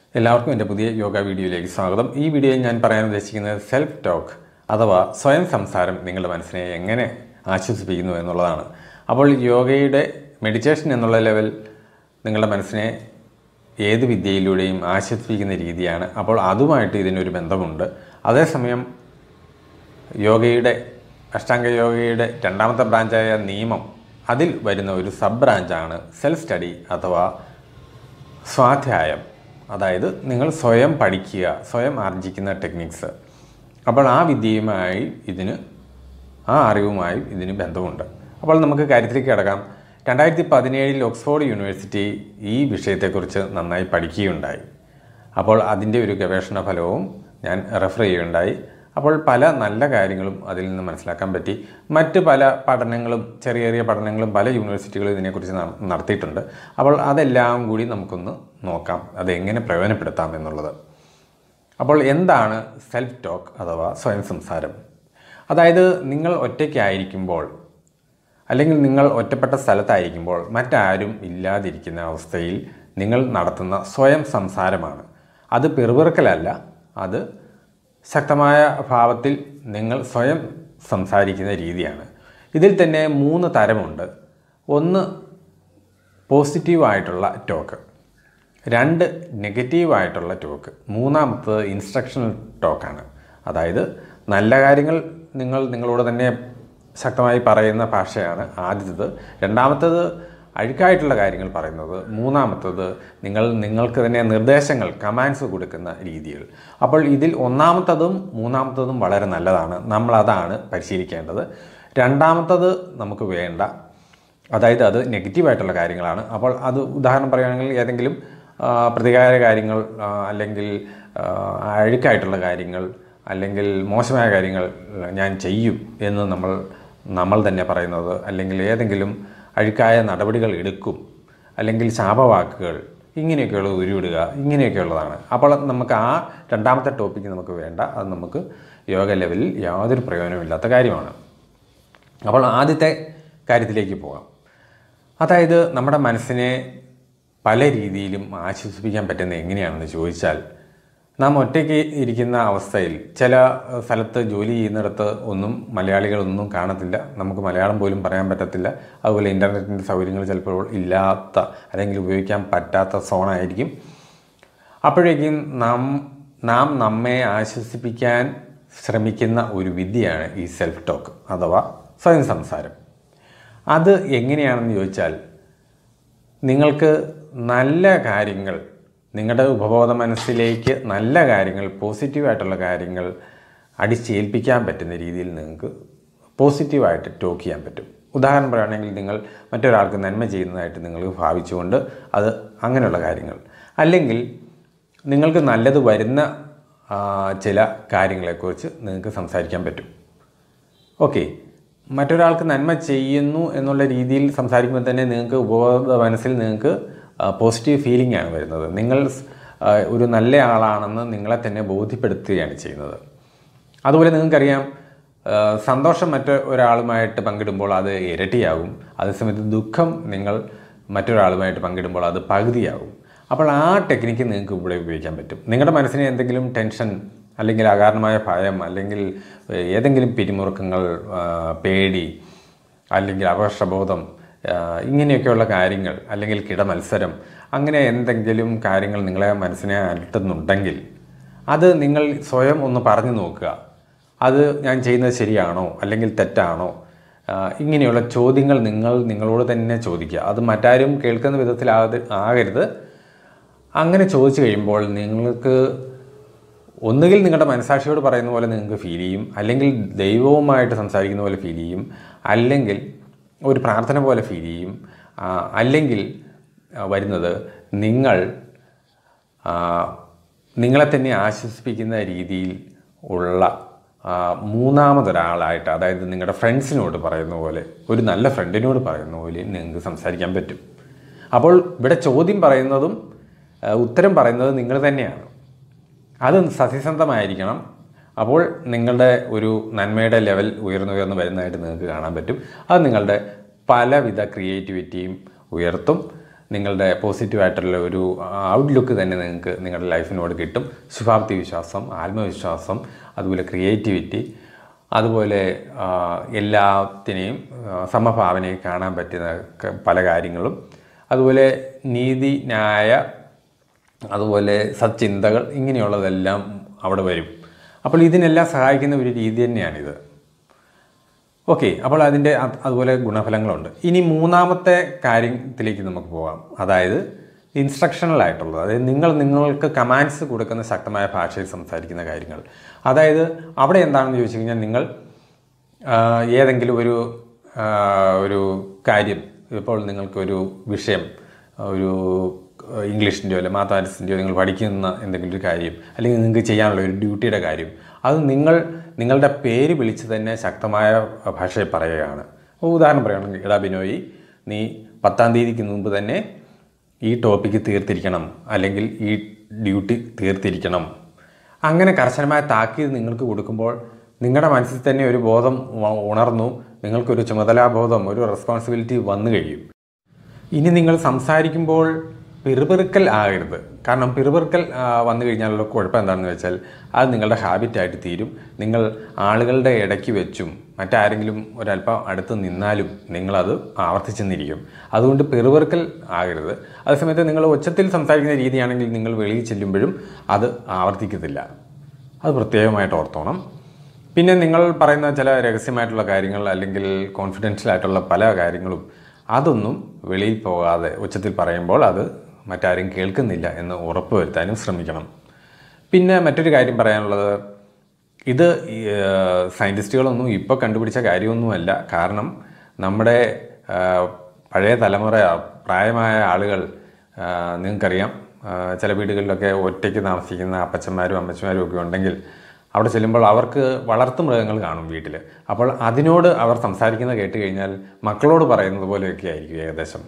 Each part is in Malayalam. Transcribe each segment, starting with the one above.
എല്ലാവർക്കും എൻ്റെ പുതിയ യോഗ വീഡിയോയിലേക്ക് സ്വാഗതം ഈ വീഡിയോയിൽ ഞാൻ പറയാൻ ഉദ്ദേശിക്കുന്നത് സെൽഫ് ടോക്ക് അഥവാ സ്വയം സംസാരം നിങ്ങളുടെ മനസ്സിനെ എങ്ങനെ ആശ്വസിപ്പിക്കുന്നു എന്നുള്ളതാണ് അപ്പോൾ യോഗയുടെ മെഡിറ്റേഷൻ എന്നുള്ള ലെവൽ നിങ്ങളുടെ മനസ്സിനെ ഏത് വിദ്യയിലൂടെയും ആശ്വസിപ്പിക്കുന്ന രീതിയാണ് അപ്പോൾ അതുമായിട്ട് ഇതിനൊരു ബന്ധമുണ്ട് അതേസമയം യോഗയുടെ അഷ്ടാംഗ യോഗയുടെ രണ്ടാമത്തെ ബ്രാഞ്ചായ നിയമം അതിൽ വരുന്ന ഒരു സബ് ബ്രാഞ്ചാണ് സെൽഫ് സ്റ്റഡി അഥവാ സ്വാധ്യായം അതായത് നിങ്ങൾ സ്വയം പഠിക്കുക സ്വയം ആർജിക്കുന്ന ടെക്നിക്സ് അപ്പോൾ ആ വിദ്യയുമായി ഇതിന് ആ അറിവുമായി ഇതിന് ബന്ധമുണ്ട് അപ്പോൾ നമുക്ക് കാര്യത്തിലേക്ക് കിടക്കാം രണ്ടായിരത്തി പതിനേഴിൽ ഓക്സ്ഫോർഡ് യൂണിവേഴ്സിറ്റി ഈ വിഷയത്തെക്കുറിച്ച് നന്നായി പഠിക്കുകയുണ്ടായി അപ്പോൾ അതിൻ്റെ ഒരു ഗവേഷണ ഫലവും ഞാൻ റെഫർ ചെയ്യുകയുണ്ടായി അപ്പോൾ പല നല്ല കാര്യങ്ങളും അതിൽ നിന്ന് മനസ്സിലാക്കാൻ പറ്റി മറ്റ് പല പഠനങ്ങളും ചെറിയ ചെറിയ പഠനങ്ങളും പല യൂണിവേഴ്സിറ്റികളും ഇതിനെക്കുറിച്ച് ന- നടത്തിയിട്ടുണ്ട് അപ്പോൾ അതെല്ലാം കൂടി നമുക്കൊന്ന് നോക്കാം അതെങ്ങനെ പ്രയോജനപ്പെടുത്താം എന്നുള്ളത് അപ്പോൾ എന്താണ് സെൽഫ് ടോക്ക് അഥവാ സ്വയം സംസാരം അതായത് നിങ്ങൾ ഒറ്റയ്ക്കായിരിക്കുമ്പോൾ അല്ലെങ്കിൽ നിങ്ങൾ ഒറ്റപ്പെട്ട സ്ഥലത്തായിരിക്കുമ്പോൾ മറ്റാരും ഇല്ലാതിരിക്കുന്ന അവസ്ഥയിൽ നിങ്ങൾ നടത്തുന്ന സ്വയം സംസാരമാണ് അത് പിറുപിറുക്കലല്ല അത് ശക്തമായ ഭാവത്തിൽ നിങ്ങൾ സ്വയം സംസാരിക്കുന്ന രീതിയാണ് ഇതിൽ തന്നെ മൂന്ന് തരമുണ്ട് ഒന്ന് പോസിറ്റീവായിട്ടുള്ള ടോക്ക് രണ്ട് നെഗറ്റീവായിട്ടുള്ള ടോക്ക് മൂന്നാമത്തത് ഇൻസ്ട്രക്ഷണൽ ടോക്കാണ് അതായത് നല്ല കാര്യങ്ങൾ നിങ്ങൾ നിങ്ങളോട് തന്നെ ശക്തമായി പറയുന്ന ഭാഷയാണ് ആദ്യത്തേത് രണ്ടാമത്തേത് അഴുക്കായിട്ടുള്ള കാര്യങ്ങൾ പറയുന്നത് മൂന്നാമത്തത് നിങ്ങൾ നിങ്ങൾക്ക് തന്നെ നിർദ്ദേശങ്ങൾ കമാൻഡ്സ് കൊടുക്കുന്ന രീതികൾ അപ്പോൾ ഇതിൽ ഒന്നാമത്തതും മൂന്നാമത്തതും വളരെ നല്ലതാണ് നമ്മളതാണ് പരിശീലിക്കേണ്ടത് രണ്ടാമത്തത് നമുക്ക് വേണ്ട അതായത് അത് നെഗറ്റീവായിട്ടുള്ള കാര്യങ്ങളാണ് അപ്പോൾ അത് ഉദാഹരണം പറയുകയാണെങ്കിൽ ഏതെങ്കിലും ആ, പ്രതികാര കാര്യങ്ങൾ ആ, അല്ലെങ്കിൽ ആ, അഴുക്കായിട്ടുള്ള കാര്യങ്ങൾ അല്ലെങ്കിൽ മോശമായ കാര്യങ്ങൾ ഞാൻ ചെയ്യും എന്ന് നമ്മൾ നമ്മൾ തന്നെ പറയുന്നത് അല്ലെങ്കിൽ ഏതെങ്കിലും അഴുക്കായ നടപടികൾ എടുക്കും അല്ലെങ്കിൽ ശാപവാക്കുകൾ ഇങ്ങനെയൊക്കെയുള്ളത് ഉരുവിടുക ഇങ്ങനെയൊക്കെയുള്ളതാണ് അപ്പോൾ നമുക്ക് ആ രണ്ടാമത്തെ ടോപ്പിക്ക് നമുക്ക് വേണ്ട അത് നമുക്ക് യോഗ ലെവലിൽ യാതൊരു പ്രയോജനമില്ലാത്ത കാര്യമാണ് അപ്പോൾ ആദ്യത്തെ കാര്യത്തിലേക്ക് പോകാം അതായത് നമ്മുടെ മനസ്സിനെ പല രീതിയിലും ആശ്വസിപ്പിക്കാൻ പറ്റുന്നത് എങ്ങനെയാണെന്ന് ചോദിച്ചാൽ നാം ഒറ്റയ്ക്ക് ഇരിക്കുന്ന അവസ്ഥയിൽ ചില ഏഹ്, സ്ഥലത്ത് ജോലി ചെയ്യുന്നിടത്ത് ഒന്നും മലയാളികളൊന്നും കാണത്തില്ല നമുക്ക് മലയാളം പോലും പറയാൻ പറ്റത്തില്ല അതുപോലെ ഇൻ്റർനെറ്റിൻ്റെ സൗകര്യങ്ങൾ ചിലപ്പോൾ ഇല്ലാത്ത അല്ലെങ്കിൽ ഉപയോഗിക്കാൻ പറ്റാത്ത സോണായിരിക്കും അപ്പോഴേക്കും നാം നാം നമ്മെ ആശ്വസിപ്പിക്കാൻ ശ്രമിക്കുന്ന ഒരു വിദ്യയാണ് ഈ സെൽഫ് ടോക്ക് അഥവാ സ്വയം സംസാരം അത് എങ്ങനെയാണെന്ന് ചോദിച്ചാൽ നിങ്ങൾക്ക് നല്ല കാര്യങ്ങൾ നിങ്ങളുടെ ഉപബോധ മനസ്സിലേക്ക് നല്ല കാര്യങ്ങൾ പോസിറ്റീവായിട്ടുള്ള കാര്യങ്ങൾ അടിച്ചേൽപ്പിക്കാൻ പറ്റുന്ന രീതിയിൽ നിങ്ങൾക്ക് പോസിറ്റീവായിട്ട് ടോക്ക് ചെയ്യാൻ പറ്റും ഉദാഹരണം പറയുകയാണെങ്കിൽ നിങ്ങൾ മറ്റൊരാൾക്ക് നന്മ ചെയ്യുന്നതായിട്ട് നിങ്ങൾ ഭാവിച്ചുകൊണ്ട് അത് അങ്ങനെയുള്ള കാര്യങ്ങൾ അല്ലെങ്കിൽ നിങ്ങൾക്ക് നല്ലത് വരുന്ന ആ, ചില കാര്യങ്ങളെക്കുറിച്ച് നിങ്ങൾക്ക് സംസാരിക്കാൻ പറ്റും ഓക്കെ മറ്റൊരാൾക്ക് നന്മ ചെയ്യുന്നു എന്നുള്ള രീതിയിൽ സംസാരിക്കുമ്പോൾ തന്നെ നിങ്ങൾക്ക് ഉപബോധ മനസ്സിൽ നിങ്ങൾക്ക് പോസിറ്റീവ് ഫീലിംഗ് ആണ് വരുന്നത് നിങ്ങൾ ആ, ഒരു നല്ല ആളാണെന്ന് നിങ്ങളെ തന്നെ ബോധ്യപ്പെടുത്തുകയാണ് ചെയ്യുന്നത് അതുപോലെ നിങ്ങൾക്കറിയാം ആ, സന്തോഷം മറ്റു ഒരാളുമായിട്ട് പങ്കിടുമ്പോൾ അത് ഇരട്ടിയാകും അതേസമയത്ത് ദുഃഖം നിങ്ങൾ മറ്റൊരാളുമായിട്ട് പങ്കിടുമ്പോൾ അത് പകുതിയാകും അപ്പോൾ ആ ടെക്നിക്ക് നിങ്ങൾക്ക് ഇവിടെ ഉപയോഗിക്കാൻ പറ്റും നിങ്ങളുടെ മനസ്സിന് എന്തെങ്കിലും ടെൻഷൻ അല്ലെങ്കിൽ അകാരണമായ ഭയം അല്ലെങ്കിൽ ഏഹ്, ഏതെങ്കിലും പിരിമുറുക്കങ്ങൾ ആ, പേടി അല്ലെങ്കിൽ അപകർഷബോധം ആ, ഇങ്ങനെയൊക്കെയുള്ള കാര്യങ്ങൾ അല്ലെങ്കിൽ കിടമത്സരം അങ്ങനെ എന്തെങ്കിലും കാര്യങ്ങൾ നിങ്ങളെ മനസ്സിനെ അലട്ടുന്നുണ്ടെങ്കിൽ അത് നിങ്ങൾ സ്വയം ഒന്ന് പറഞ്ഞു നോക്കുക അത് ഞാൻ ചെയ്യുന്നത് ശരിയാണോ അല്ലെങ്കിൽ തെറ്റാണോ ആ, ഇങ്ങനെയുള്ള ചോദ്യങ്ങൾ നിങ്ങൾ നിങ്ങളോട് തന്നെ ചോദിക്കുക അത് മറ്റാരും കേൾക്കുന്ന വിധത്തിലാകരുത് ആകരുത് അങ്ങനെ ചോദിച്ചു കഴിയുമ്പോൾ നിങ്ങൾക്ക് ഒന്നുകിൽ നിങ്ങളുടെ മനസാക്ഷിയോട് പറയുന്ന പോലെ നിങ്ങൾക്ക് ഫീൽ ചെയ്യും അല്ലെങ്കിൽ ദൈവവുമായിട്ട് സംസാരിക്കുന്ന പോലെ ഫീൽ ചെയ്യും അല്ലെങ്കിൽ ഒരു പ്രാർത്ഥന പോലെ ഫീൽ ചെയ്യും ആ, അല്ലെങ്കിൽ ആ, വരുന്നത് നിങ്ങൾ ആ, നിങ്ങളെ തന്നെ ആശ്വസിപ്പിക്കുന്ന രീതിയിൽ ഉള്ള ആ, മൂന്നാമതൊരാളായിട്ട് അതായത് നിങ്ങളുടെ ഫ്രണ്ട്സിനോട് പറയുന്ന പോലെ ഒരു നല്ല ഫ്രണ്ടിനോട് പറയുന്ന പോലെ നിങ്ങൾക്ക് സംസാരിക്കാൻ പറ്റും അപ്പോൾ ഇവിടെ ചോദ്യം പറയുന്നതും ആ, ഉത്തരം പറയുന്നത് നിങ്ങൾ തന്നെയാണ് അത് സത്യസന്ധമായിരിക്കണം അപ്പോൾ നിങ്ങളുടെ ഒരു നന്മയുടെ ലെവൽ ഉയർന്നു ഉയർന്നു വരുന്നതായിട്ട് നിങ്ങൾക്ക് കാണാൻ പറ്റും അത് നിങ്ങളുടെ പലവിധ ക്രിയേറ്റിവിറ്റിയും ഉയർത്തും നിങ്ങളുടെ പോസിറ്റീവായിട്ടുള്ള ഒരു ഔട്ട്ലുക്ക് തന്നെ നിങ്ങൾക്ക് നിങ്ങളുടെ ലൈഫിനോട് കിട്ടും ശുഭാപ്തി വിശ്വാസം ആത്മവിശ്വാസം അതുപോലെ ക്രിയേറ്റിവിറ്റി അതുപോലെ ആ, എല്ലാത്തിനെയും ആ, സമഭാവനയിൽ കാണാൻ പറ്റുന്ന ക- പല കാര്യങ്ങളും അതുപോലെ നീതി ന്യായ അതുപോലെ സച്ചിന്തകൾ ഇങ്ങനെയുള്ളതെല്ലാം അവിടെ വരും അപ്പോൾ ഇതിനെല്ലാം സഹായിക്കുന്ന ഒരു രീതി തന്നെയാണിത് ഓക്കെ അപ്പോൾ അതിൻ്റെ അത് അതുപോലെ ഗുണഫലങ്ങളുണ്ട് ഇനി മൂന്നാമത്തെ കാര്യത്തിലേക്ക് നമുക്ക് പോകാം അതായത് ഇൻസ്ട്രക്ഷണൽ ആയിട്ടുള്ളത് അതായത് നിങ്ങൾ നിങ്ങൾക്ക് കമാൻഡ്സ് കൊടുക്കുന്ന ശക്തമായ ഭാഷയിൽ സംസാരിക്കുന്ന കാര്യങ്ങൾ അതായത് അവിടെ എന്താണെന്ന് ചോദിച്ചു കഴിഞ്ഞാൽ നിങ്ങൾ ആ, ഏതെങ്കിലും ഒരു ആ, ഒരു കാര്യം ഇപ്പോൾ നിങ്ങൾക്കൊരു വിഷയം ഒരു ഇംഗ്ലീഷിൻ്റെയോ അല്ലെങ്കിൽ മാത്തമാറ്റിക്സിൻ്റെയോ നിങ്ങൾ പഠിക്കുന്ന എന്തെങ്കിലും ഒരു കാര്യം അല്ലെങ്കിൽ നിങ്ങൾക്ക് ചെയ്യാനുള്ള ഒരു ഡ്യൂട്ടിയുടെ കാര്യം അത് നിങ്ങൾ നിങ്ങളുടെ പേര് വിളിച്ച് തന്നെ ശക്തമായ ഭാഷയിൽ പറയുകയാണ് ഇപ്പോൾ ഉദാഹരണം പറയുകയാണെങ്കിൽ എടാ ബിനോയി നീ പത്താം തീയതിക്ക് മുമ്പ് തന്നെ ഈ ടോപ്പിക്ക് തീർത്തിരിക്കണം അല്ലെങ്കിൽ ഈ ഡ്യൂട്ടി തീർത്തിരിക്കണം അങ്ങനെ കർശനമായ താക്കീത് നിങ്ങൾക്ക് കൊടുക്കുമ്പോൾ നിങ്ങളുടെ മനസ്സിൽ തന്നെ ഒരു ബോധം ഉ- ഉണർന്നു നിങ്ങൾക്കൊരു ചുമതലാബോധം ഒരു റെസ്പോൺസിബിലിറ്റി വന്നു കഴിയും ഇനി നിങ്ങൾ സംസാരിക്കുമ്പോൾ പിറുപിറുക്കൽ ആകരുത് കാരണം പിറുപിറുക്കൽ ആ, വന്നു കഴിഞ്ഞാലുള്ള കുഴപ്പം എന്താണെന്ന് വെച്ചാൽ അത് നിങ്ങളുടെ ഹാബിറ്റായിട്ട് തീരും നിങ്ങൾ ആളുകളുടെ ഇടയ്ക്ക് വെച്ചും മറ്റാരെങ്കിലും ഒരല്പം അടുത്ത് നിന്നാലും നിങ്ങളത് ആവർത്തിച്ചെന്നിരിക്കും അതുകൊണ്ട് പിറുപിറുക്കൽ ആകരുത് അതേസമയത്ത് നിങ്ങൾ ഉച്ചത്തിൽ സംസാരിക്കുന്ന രീതിയാണെങ്കിൽ നിങ്ങൾ വെളിയിൽ ചെല്ലുമ്പോഴും അത് ആവർത്തിക്കത്തില്ല അത് പ്രത്യേകമായിട്ട് ഓർത്തോണം പിന്നെ നിങ്ങൾ പറയുന്ന ചില രഹസ്യമായിട്ടുള്ള കാര്യങ്ങൾ അല്ലെങ്കിൽ കോൺഫിഡൻഷ്യൽ ആയിട്ടുള്ള പല കാര്യങ്ങളും അതൊന്നും വെളിയിൽ പോകാതെ ഉച്ചത്തിൽ പറയുമ്പോൾ അത് മറ്റാരും കേൾക്കുന്നില്ല എന്ന് ഉറപ്പ് വരുത്താനും ശ്രമിക്കണം പിന്നെ മറ്റൊരു കാര്യം പറയാനുള്ളത് ഇത് ഈ, ഏഹ്, സയൻറ്റിസ്റ്റുകളൊന്നും ഇപ്പോൾ കണ്ടുപിടിച്ച കാര്യമൊന്നുമല്ല കാരണം നമ്മുടെ ആഹ്, പഴയ തലമുറ പ്രായമായ ആളുകൾ ആഹ്, നിങ്ങൾക്കറിയാം ആഹ്, ചില വീടുകളിലൊക്കെ ഒറ്റയ്ക്ക് താമസിക്കുന്ന അപ്പച്ചന്മാരും അമ്മച്ചന്മാരും ഒക്കെ ഉണ്ടെങ്കിൽ അവിടെ ചെല്ലുമ്പോൾ അവർക്ക് വളർത്തു മൃഗങ്ങൾ കാണും വീട്ടിൽ അപ്പോൾ അതിനോട് അവർ സംസാരിക്കുന്നത് കേട്ട് കഴിഞ്ഞാൽ മക്കളോട് പറയുന്നത് പോലെയൊക്കെ ആയിരിക്കും ഏകദേശം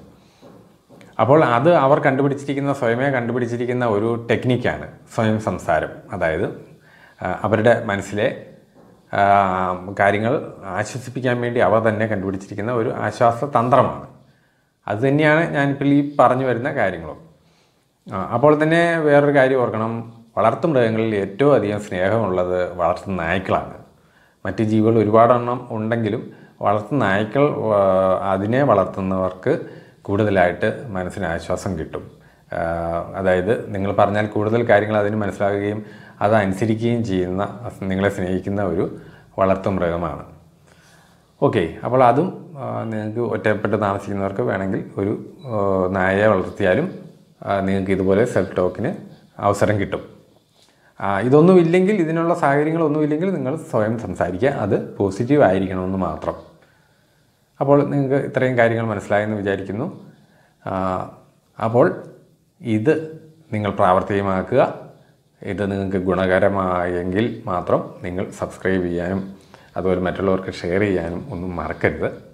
അപ്പോൾ അത് അവർ കണ്ടുപിടിച്ചിരിക്കുന്ന സ്വയമേ കണ്ടുപിടിച്ചിരിക്കുന്ന ഒരു ടെക്നിക്കാണ് സ്വയം സംസാരം അതായത് ആ, അവരുടെ മനസ്സിലെ ആ, കാര്യങ്ങൾ ആശ്വസിപ്പിക്കാൻ വേണ്ടി അവർ തന്നെ കണ്ടുപിടിച്ചിരിക്കുന്ന ഒരു ആശ്വാസ തന്ത്രമാണ് അത് തന്നെയാണ് ഞാനിപ്പോൾ ഈ പറഞ്ഞു വരുന്ന കാര്യങ്ങളും ആ, അപ്പോൾ തന്നെ വേറൊരു കാര്യം ഓർക്കണം വളർത്തു മൃഗങ്ങളിൽ ഏറ്റവും അധികം സ്നേഹമുള്ളത് വളർത്തു നായ്ക്കളാണ് മറ്റ് ജീവികൾ ഒരുപാടെണ്ണം ഉണ്ടെങ്കിലും വളർത്തു നായ്ക്കൾ ആ, അതിനെ വളർത്തുന്നവർക്ക് കൂടുതലായിട്ട് മനസ്സിന് ആശ്വാസം കിട്ടും ആ, അതായത് നിങ്ങൾ പറഞ്ഞാൽ കൂടുതൽ കാര്യങ്ങൾ അതിന് മനസ്സിലാക്കുകയും അത് അനുസരിക്കുകയും ചെയ്യുന്ന നിങ്ങളെ സ്നേഹിക്കുന്ന ഒരു വളർത്തു മൃഗമാണ് ഓക്കെ അപ്പോൾ അതും ആ, നിങ്ങൾക്ക് ഒറ്റപ്പെട്ട് താമസിക്കുന്നവർക്ക് വേണമെങ്കിൽ ഒരു ആ, നായയെ വളർത്തിയാലും ആ, നിങ്ങൾക്ക് ഇതുപോലെ സെൽഫ് ടോക്കിന് അവസരം കിട്ടും ആ, ഇതൊന്നും ഇല്ലെങ്കിൽ ഇതിനുള്ള സാഹചര്യങ്ങളൊന്നും ഇല്ലെങ്കിൽ നിങ്ങൾ സ്വയം സംസാരിക്കുക അത് പോസിറ്റീവ് ആയിരിക്കണമെന്ന് മാത്രം അപ്പോൾ നിങ്ങൾക്ക് ഇത്രയും കാര്യങ്ങൾ മനസ്സിലായെന്ന് വിചാരിക്കുന്നു ആ, അപ്പോൾ ഇത് നിങ്ങൾ പ്രാവർത്തികമാക്കുക ഇത് നിങ്ങൾക്ക് ഗുണകരമായെങ്കിൽ മാത്രം നിങ്ങൾ സബ്സ്ക്രൈബ് ചെയ്യാനും അതുപോലെ മറ്റുള്ളവർക്ക് ഷെയർ ചെയ്യാനും ഒന്നും മറക്കരുത്